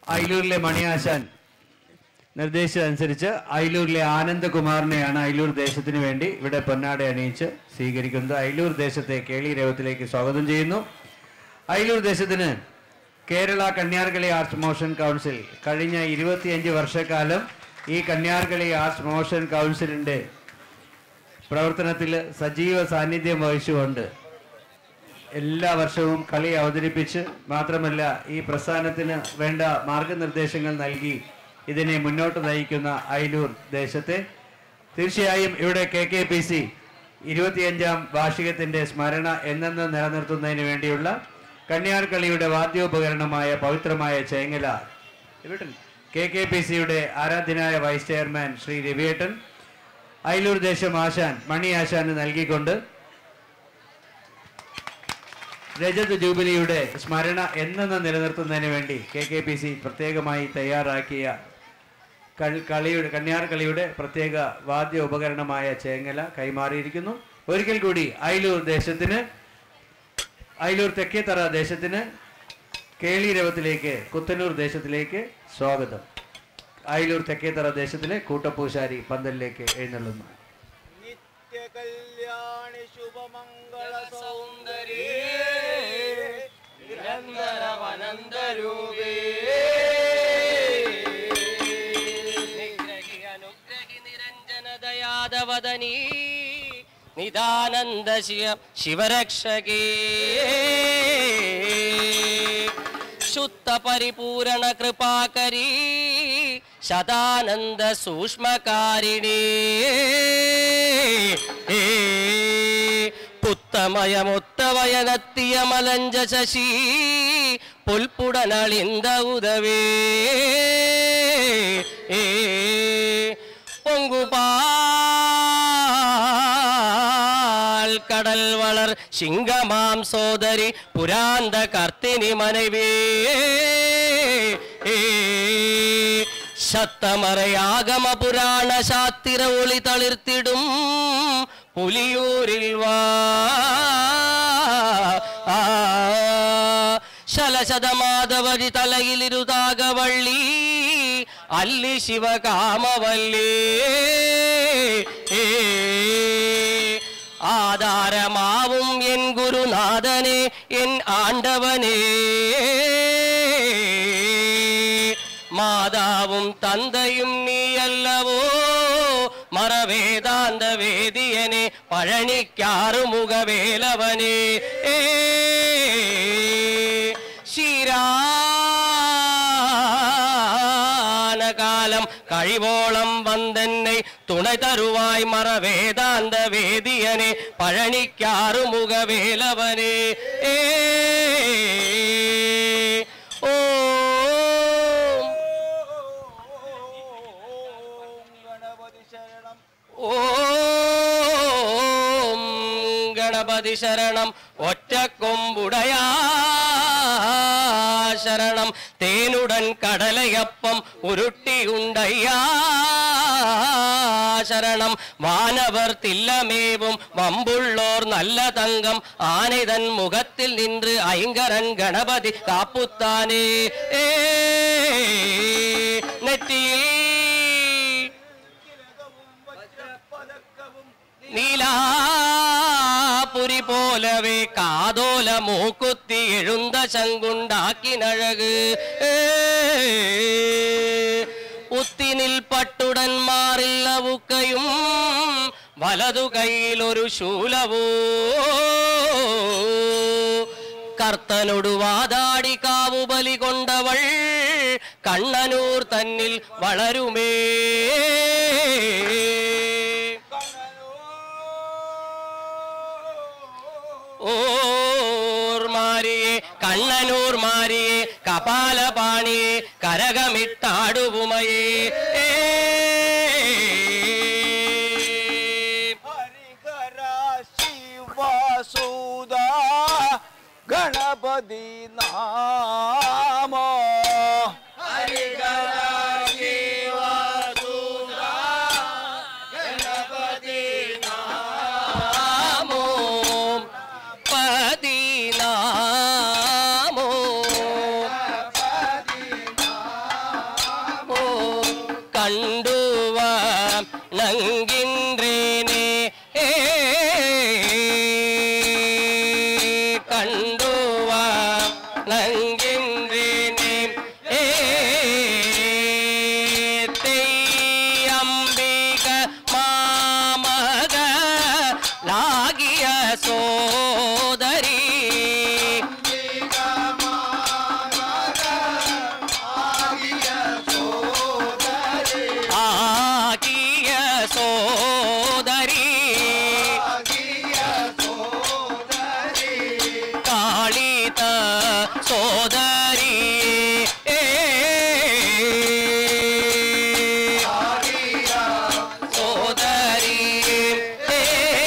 അയിലൂരിലെ മണിയാശാൻ നിർദ്ദേശിച്ചതനുസരിച്ച് അയിലൂരിലെ ആനന്ദകുമാറിനെയാണ് അയിലൂർ ദേശത്തിന് വേണ്ടി ഇവിടെ പൊന്നാട അണിയിച്ച് സ്വീകരിക്കുന്നത് അയിലൂർ ദേശത്തെ കേളി രവത്തിലേക്ക് സ്വാഗതം ചെയ്യുന്നു അയിലൂർ ദേശത്തിന് Kerala Kanyarkali arts promotion council കഴിഞ്ഞ ഇരുപത്തിയഞ്ച് വർഷക്കാലം ഈ കന്യാർകളി ആർട്സ് പ്രൊമോഷൻ കൗൺസിലിൻ്റെ പ്രവർത്തനത്തിൽ സജീവ സാന്നിധ്യം വഹിച്ചുകൊണ്ട് എല്ലാ വർഷവും കളി അവതരിപ്പിച്ച് മാത്രമല്ല ഈ പ്രസ്ഥാനത്തിന് വേണ്ട മാർഗനിർദ്ദേശങ്ങൾ നൽകി ഇതിനെ മുന്നോട്ട് നയിക്കുന്ന അയലൂർ ദേശത്തെ തീർച്ചയായും ഇവിടെ കെ കെ പി സി ഇരുപത്തിയഞ്ചാം വാർഷികത്തിൻ്റെ സ്മരണ എന്നെന്ന് നിലനിർത്തുന്നതിന് വേണ്ടിയുള്ള കന്യാർ കളിയുടെ വാദ്യോപകരണമായ പവിത്രമായ ചേങ്ങല ഇവിടെ കെ കെ പി സിയുടെ ആരാധ്യനായ വൈസ് ചെയർമാൻ ശ്രീ രവിയേട്ടൻ അയലൂർ ദേശം ആശാൻ മണി ആശാന് നൽകിക്കൊണ്ട് രജത് ജൂബിലിയുടെ സ്മരണ എന്നെന്ന് നിലനിർത്തുന്നതിന് വേണ്ടി കെ കെ പി സി പ്രത്യേകമായി തയ്യാറാക്കിയ കൾ- കളിയുടെ കന്യാർ കളിയുടെ പ്രത്യേക വാദ്യ ഉപകരണമായ ചേങ്ങല കൈമാറിയിരിക്കുന്നു ഒരിക്കൽ കൂടി അയലൂർ ദേശത്തിന് അയലൂർ തെക്കേത്തറ ദേശത്തിന് കേളി രവത്തിലേക്ക് കുത്തന്നൂർ ദേശത്തിലേക്ക് സ്വാഗതം അയലൂർ തെക്കേത്തറ ദേശത്തിലെ കൂട്ടപ്പൂശാരി പന്തലിലേക്ക് എഴുന്നള്ളുന്നു നിത്യകല്യാണി ശുഭമംഗള സൗന്ദര്യ നിരന്തരവനന്തരൂപേ നിഗ്രഹി അനുഗ്രഹി നിരഞ്ജനദയാദവദനീ നിദാനന്ദ ശിവ ശിവരക്ഷകേ ശുദ്ധ പരിപൂരണ കൃപാകരീ ശതാനന്ദ സൂക്ഷ്മകാരിണീ പുത്തമയമുത്തവയനത്തിയ മലഞ്ച ശശി പുൽപ്പുടനളിന്ത ഉദവേ പൊങ്കുപാൽ കടൽ വളർ ശിങ്കമാം സോദരി പുരാന്ത കർത്തിനി മനവേ ശത്തമറയാഗമ പുരാണ ശാത്തിര ഒളി തളിർത്തിടും പുലിയൂരിൽ വാ ആ, ശലശതമാധവരി തലയിലിരുതാകവള്ളി അല്ലി ശിവകാമവല്ലി ആധാരമാവും എൻ ഗുരുനാഥനെ എൻ ആണ്ടവനേ മാതാവും തന്തയും നീയല്ലവോ മറവേദാന്ത വേദിയനെ പഴനിക്കാറു മുഖവേലവനെ ഏ ശീരാനകാലം കഴിവോളം വന്നെന്നെ തുണ തരുവായി മറവേദാന്ത വേദിയനെ പഴനിക്കാറു മുഖവേലവനെ ഏ ഓം ഗണപതി ശരണം ഓം ഗണപതി ശരണം ഒറ്റക്കൊമ്പുടയാ ശരണം തേനുടൻ കടലയപ്പം ഉരുട്ടിയുണ്ടയ്യാ ശരണം വാനവർ തില്ലമേവും വമ്പുള്ളോർ നല്ല തങ്കം ആനതൻ മുഖത്തിൽ നിன்று ഐങ്കരൻ ഗണപതി കാപ്പുത്താനേ ഏ നെറ്റിയിൽ നീലാപുരി പോലവേ കാതോല മൂക്കുത്തി എഴുന്ത ശങ്കുണ്ടാക്കിനഴക് ഉത്തിനിൽ പട്ടുടൻ മാറില്ല ഉക്കയും വലതു കൈയിലൊരു ശൂലവോ കർത്തനൊടു വാതാടി കാവുബലി കൊണ്ടവൾ കണ്ണനൂർ തന്നിൽ വളരുമേ ഓർ മാരിയെ കണ്ണനൂർ മാരിയെ കപാലപാണിയെ കരകമിട്ടാടുവുമയേ ഏ. ഹരിഹര ശിവസൂദ ഗണപതി നാമ ഹരിഹര ശിവസൂദ ഗണപതി നാമോ പതിനാമോ കണ്ടുവ നങ്കിന്ദ്രനെ ഏ തെയ്യംബിക മാമക ലാകിയ സോദരി ആകിയ സോദരി കാളിത സോദരി ഏ സോദരി ഏ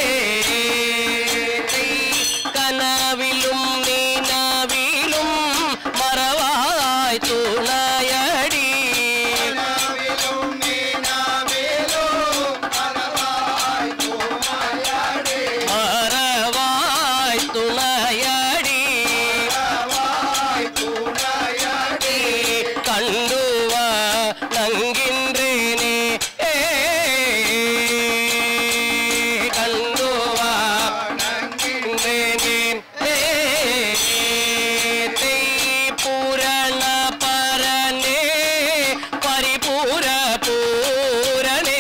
കനവിലും നീനവിലും മറവായി തുണയടി മറവായി തുണയടി കണ്ടുവ നങ്കിന്ദ്രനെ ഏ കണ്ടുവ നങ്കിന്ദ്രനെ ഏ പൂരണ പരനെ പരിപൂര പൂരണേ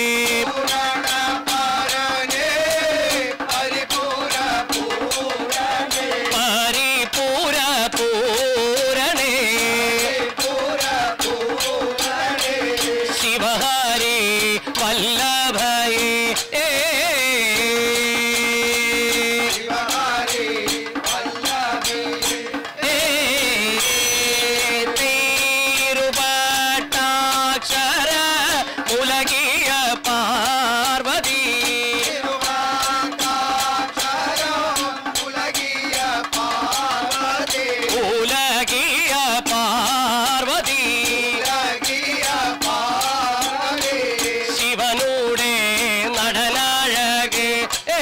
പരിപൂര പൂരണേ ശിവഹരി വല്ലഭയേ ഏ ഏ തിരുപട്ടാക്ഷര ഉലകിയ പാർവതി ഉലകിയ പാർവതി ശിവനൂടെ നടനഴകെ ഏ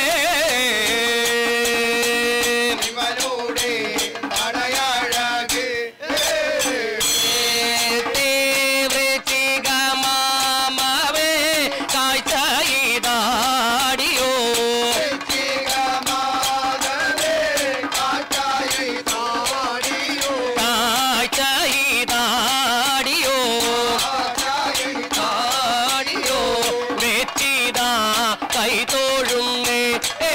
മാമവേ കാഴ്ച ഇതാടിയോ കാഴ്ച ഇതാടിയോ ആടിയോ വെച്ചിതാ കൈതോഴുന്നേ ഏ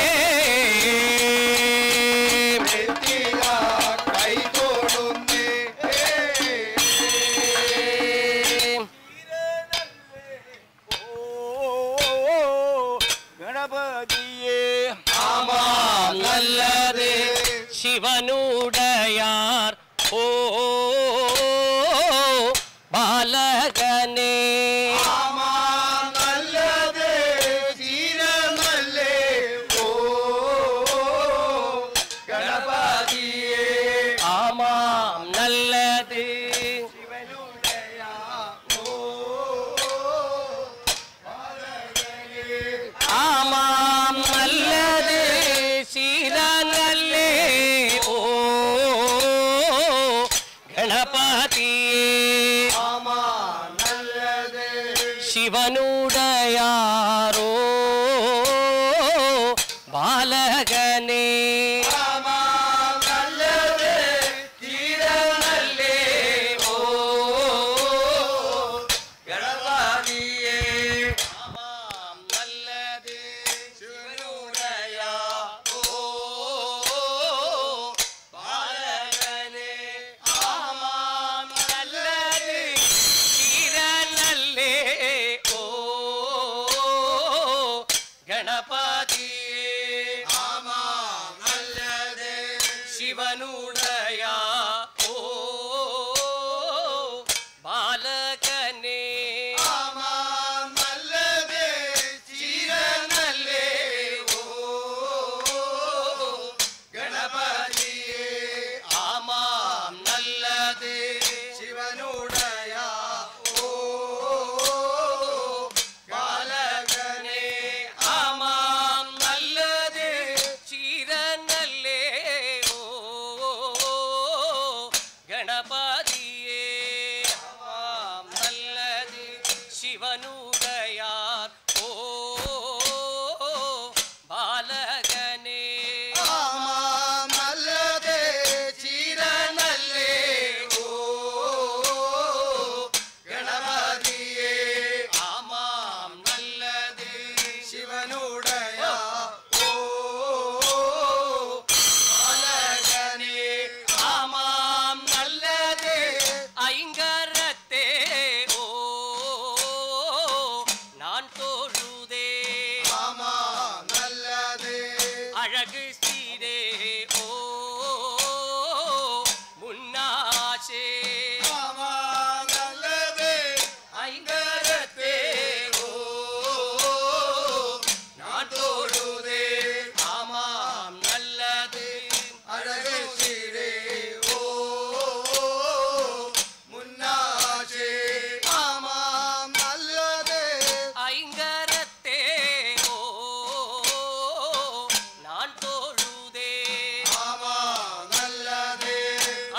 ഗണപതിയേ ആമാം നല്ലത് ശിവനുടയാർ ഓ ബാലകനെ നല്ലത് ചീരമല്ലേ ഓ ഗണപതിയേ ആമാം നല്ലത് ആമാം നല്ലത് ശീല നല്ലേ ഓ ഗണപതിയേ ശിവനുടയാറോ ബാലകനെ ഓ ആമാം നല്ലത് ശിവനുടയാ ഓ ബാലകനെ ആമാം നല്ലത് ശിരനല്ലേ ഓ ഗണപതിയേ ശിവനുടയാ ഓ ബാലകനെ ശിരനല്ലേ ആമാം നല്ലത് ബാലകനെ ആമാം നല്ലത് ശിരനല്ലേ ഓ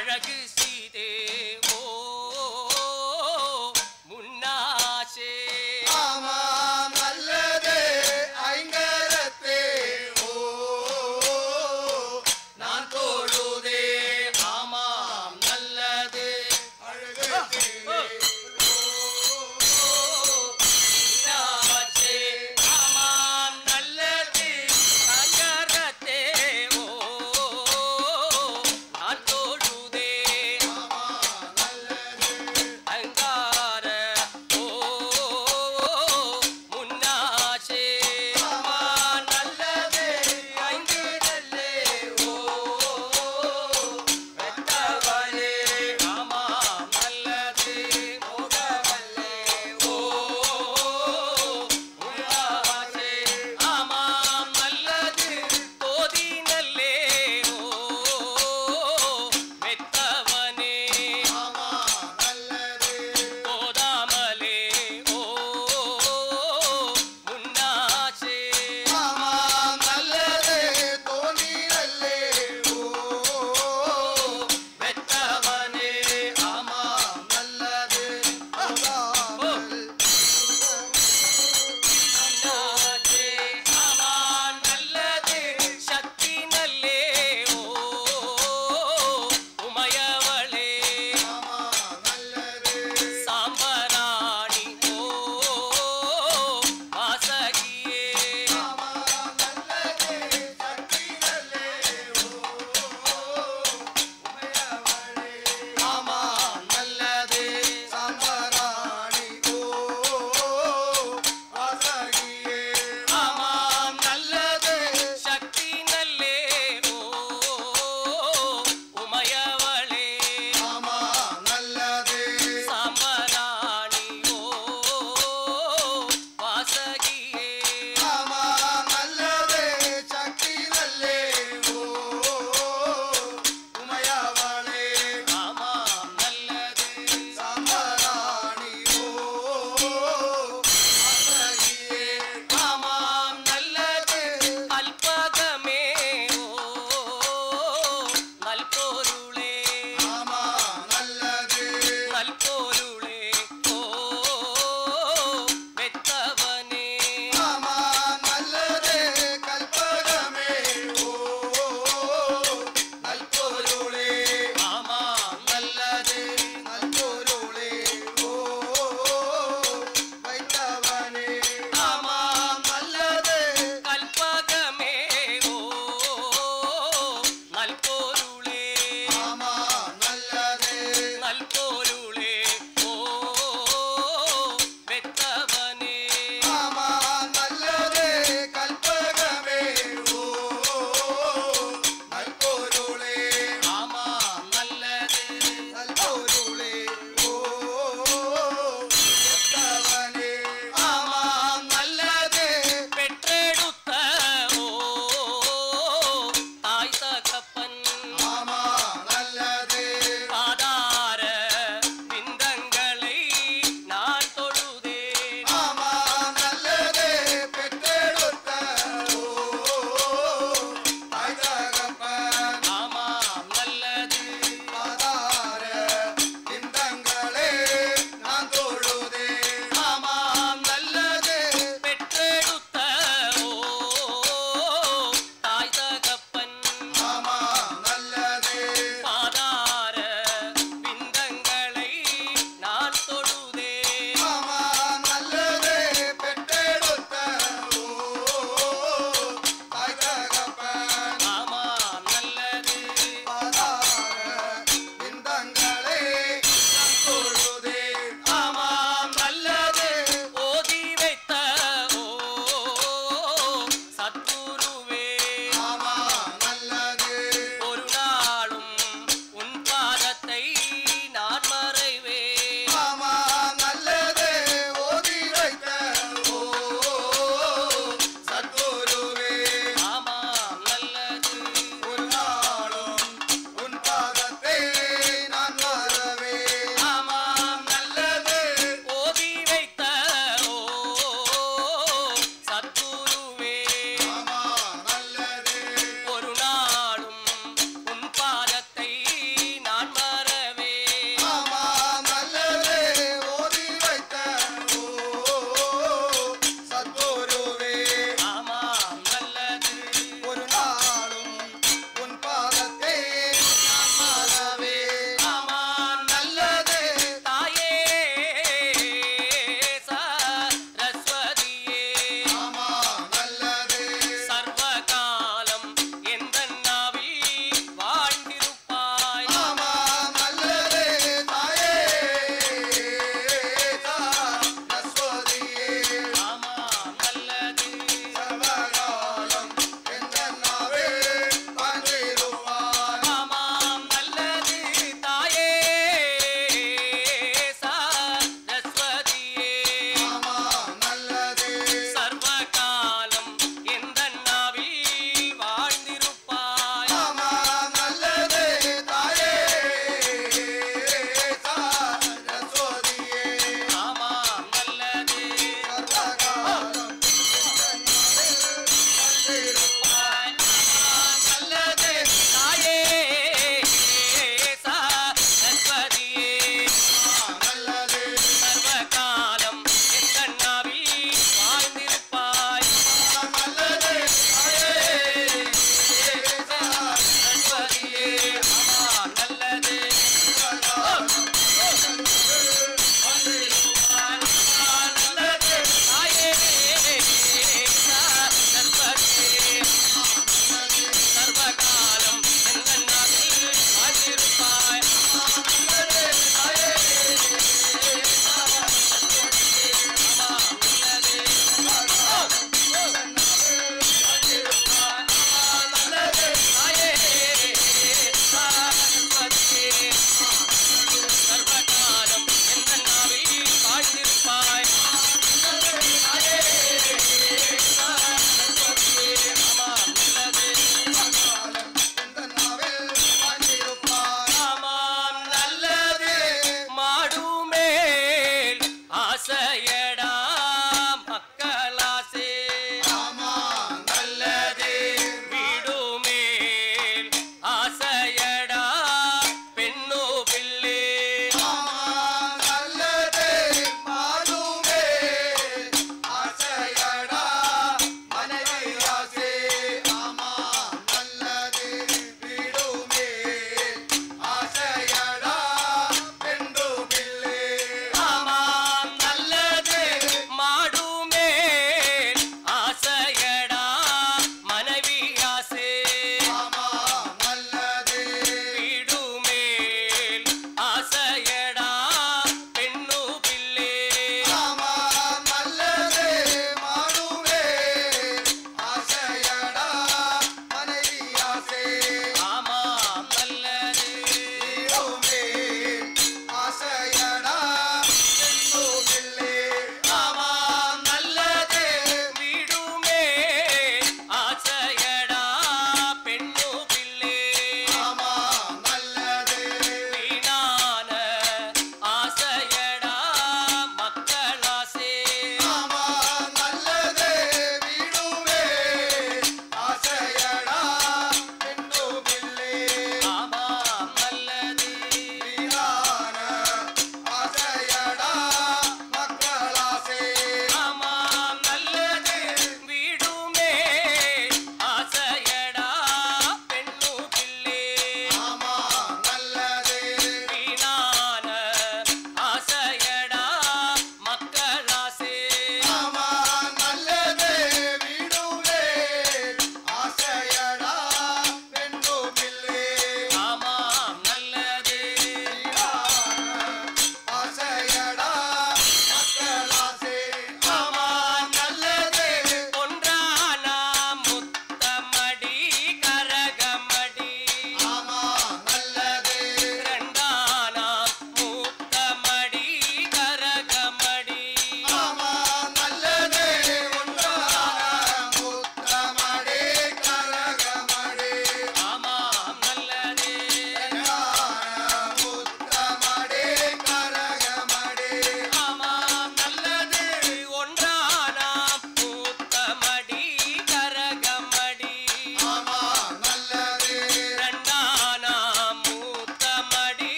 அழகு சீதே ஓ முன்னாசே ஆமாம் நல்லதே ஐங்கரத்தே ஓ நான் தொழுதே ஆமாம் நல்லதே அழகே முன்னாசே ஆமாம் நல்லது அங்கரத்தே ஓ நான் தொழுதே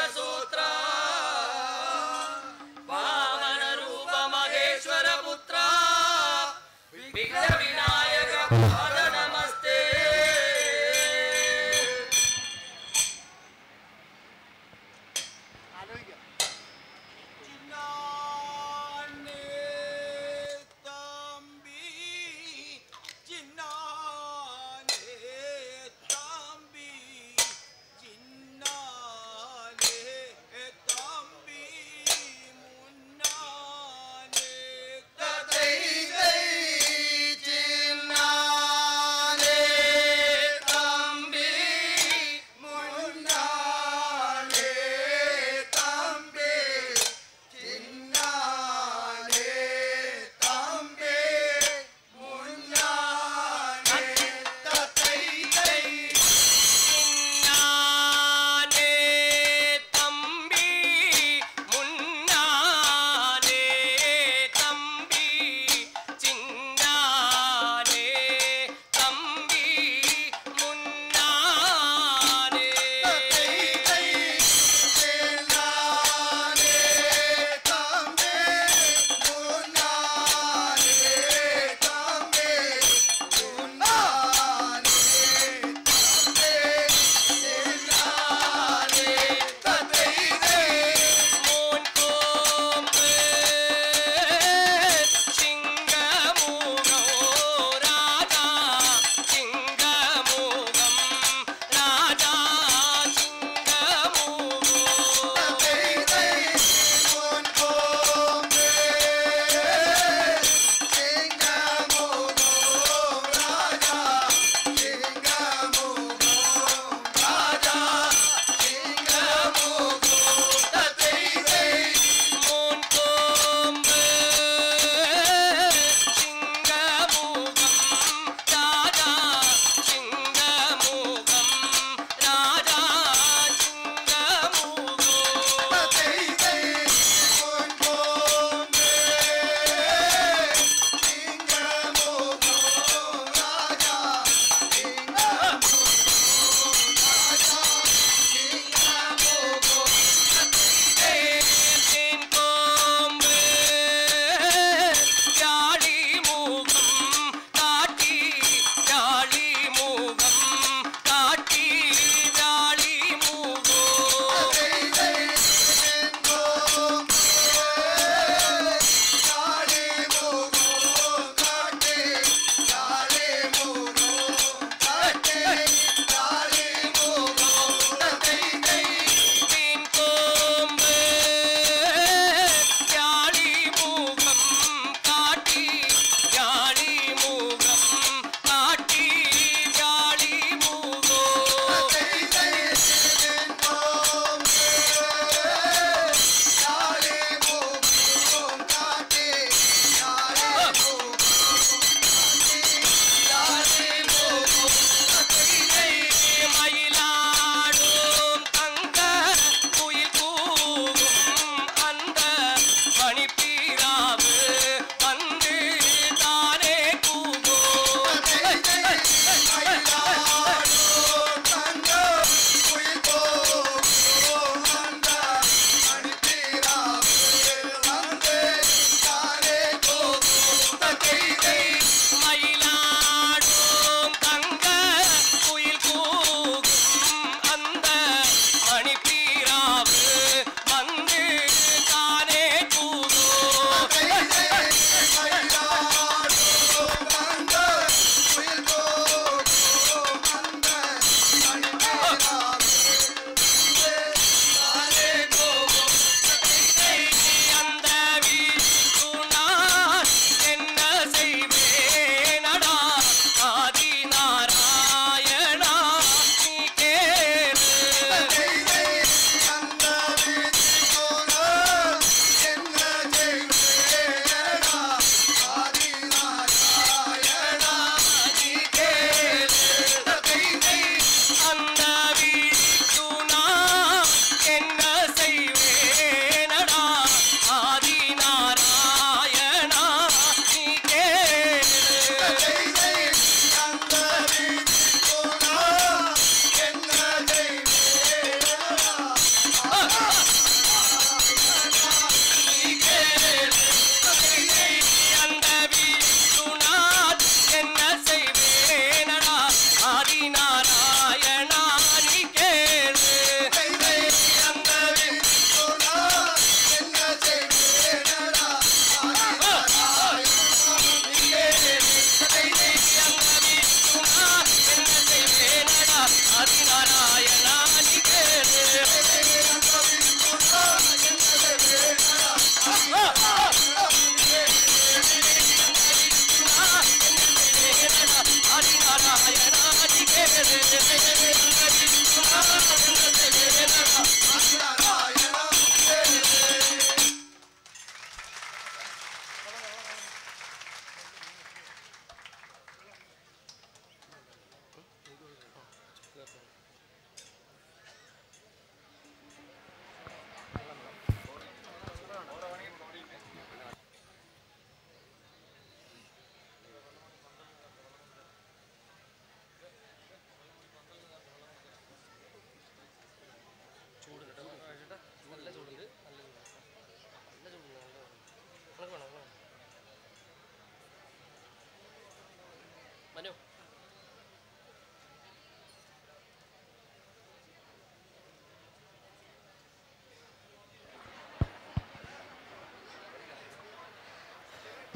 സൂത്ര വാമന രൂപ മഹേശ്വര പുത്ര വിഘ്ന വിനായക പാദ നമസ്തേ ചിന്നാനേ തമ്പി ചിന്നാനേ തമ്പി ചിന്നാനേ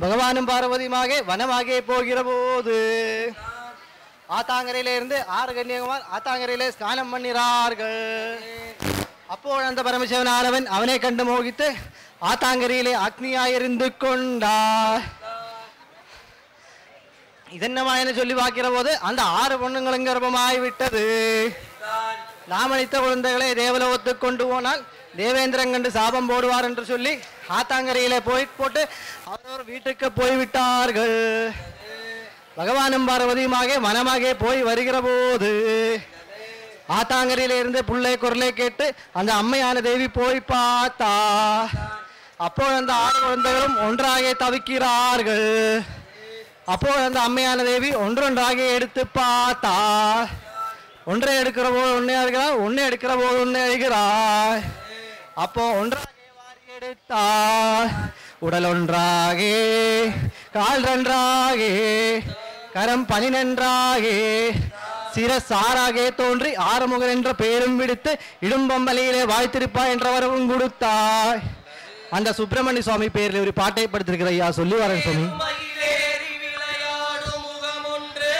பகவானும் பார்வதியுமாக வனமாகே போகிற போது ஆத்தாங்கரையில இருந்து ஆறு கன்னியகுமார் ஆத்தாங்கரையிலே ஸ்நானம் பண்ணிறார்கள் அப்போது அந்த பரமசிவன் ஆனவன் அவனை கண்டு மோகித்து ஆத்தாங்கரையிலே அக்னியாயிருந்து கொண்டார் இதென்னமா என சொல்லி பார்க்கிற போது அந்த ஆறு பொண்ணுங்களும் கர்ப்பமாய் விட்டது நாம் அளித்த குழந்தைகளை தேவலோகத்துக்கு கொண்டு போனால் தேவேந்திரன் கண்டு சாபம் போடுவார் என்று சொல்லி ஆத்தாங்கரையிலே போய் போட்டு அவரவர் வீட்டுக்கு போய்விட்டார்கள் பகவானும் பார்வதியுமாக மனமாக போய் வருகிற போது ஆத்தாங்கரையில இருந்து புள்ளை குரலை கேட்டு அந்த அம்மையான தேவி போய் பார்த்தா அப்போ அந்த ஆறு குழந்தைகளும் ஒன்றாக தவிக்கிறார்கள் அப்போ அந்த அம்மையான தேவி ஒன்றொன்றாக எடுத்து பார்த்தா ஒன்றை எடுக்கிற போது ஒன்னே எடுக்கிறார் ஒன்னே எடுக்கிற போது ஒன்னே எடுக்கிறார் அப்போ ஒன்றாக வாரி எடுத்தார் உடல் ஒன்றாக கால் ரென்றாக கரம் பனினென்றாக சிரசாராக தோன்றி ஆறுமுகன் என்ற பெயரும் விடுத்து இடும்பம்பலையிலே வாழ்த்திருப்பா என்ற வரவும் கொடுத்தாய் அந்த சுப்பிரமணிய சுவாமி பேரில் ஒரு பாட்டை படுத்திருக்கிற ஐயா சொல்லி வரேன் சுவாமி மயிலேறி விளையாடும் முகமொன்று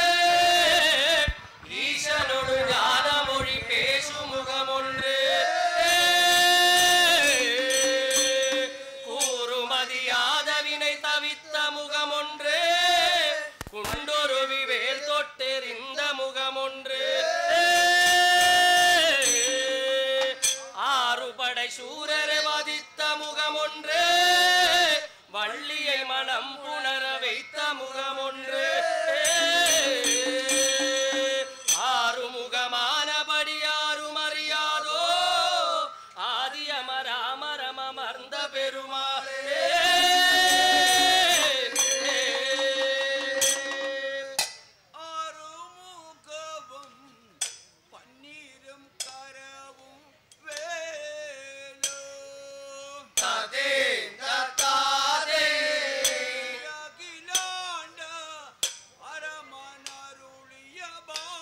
ஈசனொடு ஞான மொழி பேசும் முகமொன்று கூறுமதியாத வினை தவித்த முகமொன்று குண்டொருவி வேல் தொட்டெறிந்த முகமொன்று ஆறுபடை சூரரை வதித்த முகமொன்று வள்ளியை மனம் புணர வைத்த முகமொன்று ஆறுமுகமானபடி யாரும் அறியாதோ ஆதியமராமரமர்ந்த பெருமாளே அருமுகவும் பன்னீரும் கரவும் வேலோ ததே தத்தாதே அகிலாண்ட அரமனருளிய பா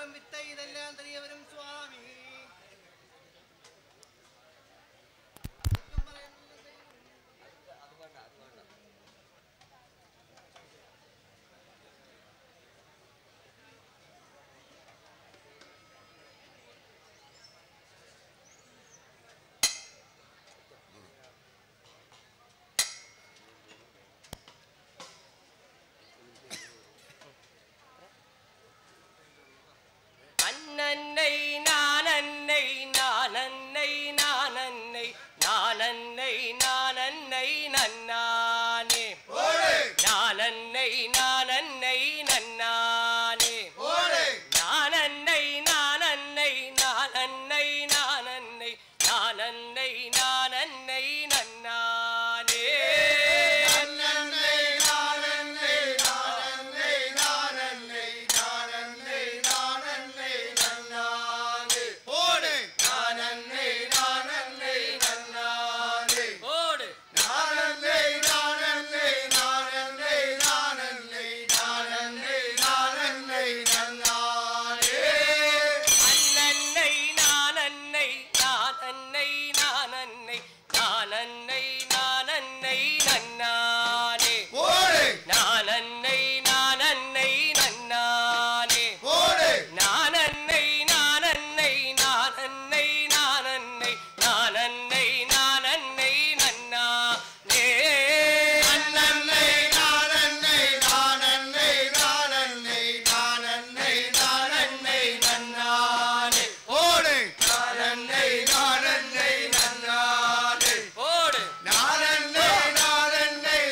யாரும் வித்தை இதெல்லாம் தெரியவரும் சுவாமி அண்ணன்னை நானன்னை நானன்னை நானன்னை நானன்னை நானன்னை நன்னானே நானன்னை நானன்னை நன்னானே நானன்னை நானன்னை நானன்னை நானன்னை நானன்னை நானன்னை நன்னானே ஓடு அண்ணன்னை நானன்னை நானன்னை நானன்னை நானன்னை நானன்னை நன்னானே நானன்னை நானன்னை நன்னானே நானன்னை நானன்னை நானன்னை நானன்னை நானன்னை நானன்னை நன்னானே ஓடு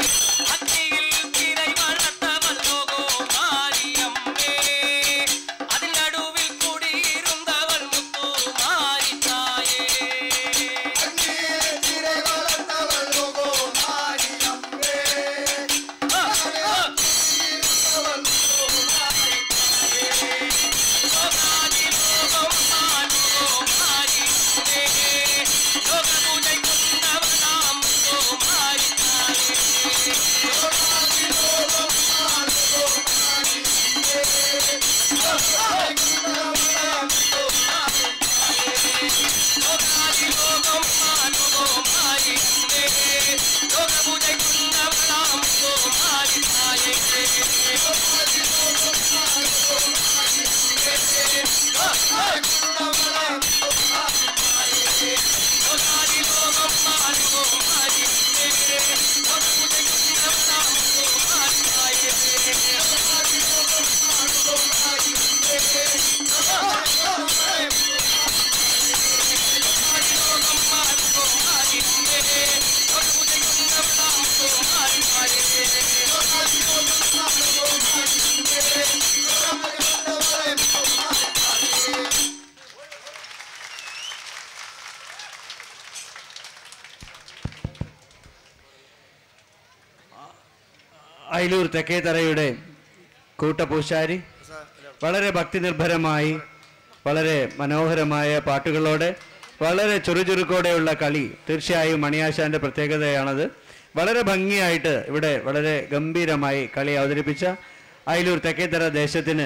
അഗ്നിയിൽ തിരൈ വളർത്തവല്ലോ മാരിയമ്മേ അതിൽ നടുവിൽ കുടിയിരുന്നവൾ മുത്തു മാരിത്തായേ അയിലൂർ തെക്കേത്തറയുടെ കൂട്ടപൂശാരി വളരെ ഭക്തിനിർഭരമായി വളരെ മനോഹരമായ പാട്ടുകളോടെ വളരെ ചുറുചുറുക്കോടെയുള്ള കളി തീർച്ചയായും മണിയാശാന്റെ പ്രത്യേകതയാണത് വളരെ ഭംഗിയായിട്ട് ഇവിടെ വളരെ ഗംഭീരമായി കളി അവതരിപ്പിച്ച അയിലൂർ തെക്കേത്തറ ദേശത്തിന്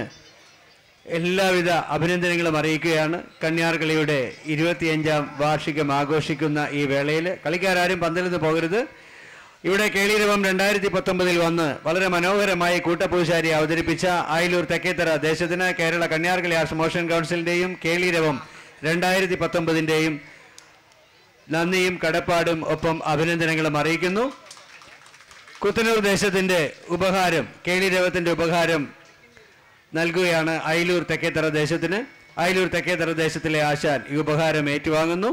എല്ലാവിധ അഭിനന്ദനങ്ങളും അറിയിക്കുകയാണ് കന്യാർകളിയുടെ ഇരുപത്തിയഞ്ചാം വാർഷികം ആഘോഷിക്കുന്ന ഈ വേളയിൽ കളിക്കാരും പന്തലിൽ നിന്ന് പോകരുത് ഇവിടെ കേളീരവം രണ്ടായിരത്തി പത്തൊമ്പതിൽ വന്ന് വളരെ മനോഹരമായി കൂട്ടപൂശാരി അവതരിപ്പിച്ച ആയിലൂർ തെക്കേത്തറ ദേശത്തിന് കേരള കന്യാർകളി ആർട്സ് മോഷൻ കൗൺസിലിന്റെയും കേളീരവം രണ്ടായിരത്തി പത്തൊമ്പതിൻ്റെയും നന്ദിയും കടപ്പാടും ഒപ്പം അഭിനന്ദനങ്ങളും അറിയിക്കുന്നു കുത്തനൂർ ദേശത്തിന്റെ ഉപഹാരം കേളീരവത്തിന്റെ ഉപഹാരം നൽകുകയാണ് അയിലൂർ തെക്കേത്തറ ദേശത്തിന് അയിലൂർ തെക്കേത്തറ ദേശത്തിലെ ആശാൻ ഈ ഉപഹാരം ഏറ്റുവാങ്ങുന്നു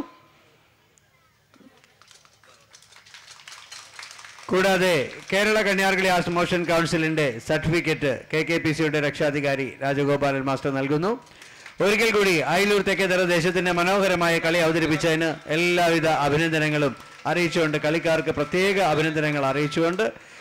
കൂടാതെ കേരള കന്യാർകളി ആർട്സ് മോഷൻ കൗൺസിലിന്റെ സർട്ടിഫിക്കറ്റ് കെ കെ പി സിയുടെ രക്ഷാധികാരി രാജഗോപാലൻ മാസ്റ്റർ നൽകുന്നു ഒരിക്കൽ കൂടി അയിലൂർ തെക്കേതര ദേശത്തിന്റെ മനോഹരമായ കളി അവതരിപ്പിച്ചതിന് എല്ലാവിധ അഭിനന്ദനങ്ങളും അറിയിച്ചുകൊണ്ട് കളിക്കാർക്ക് പ്രത്യേക അഭിനന്ദനങ്ങൾ അറിയിച്ചുകൊണ്ട്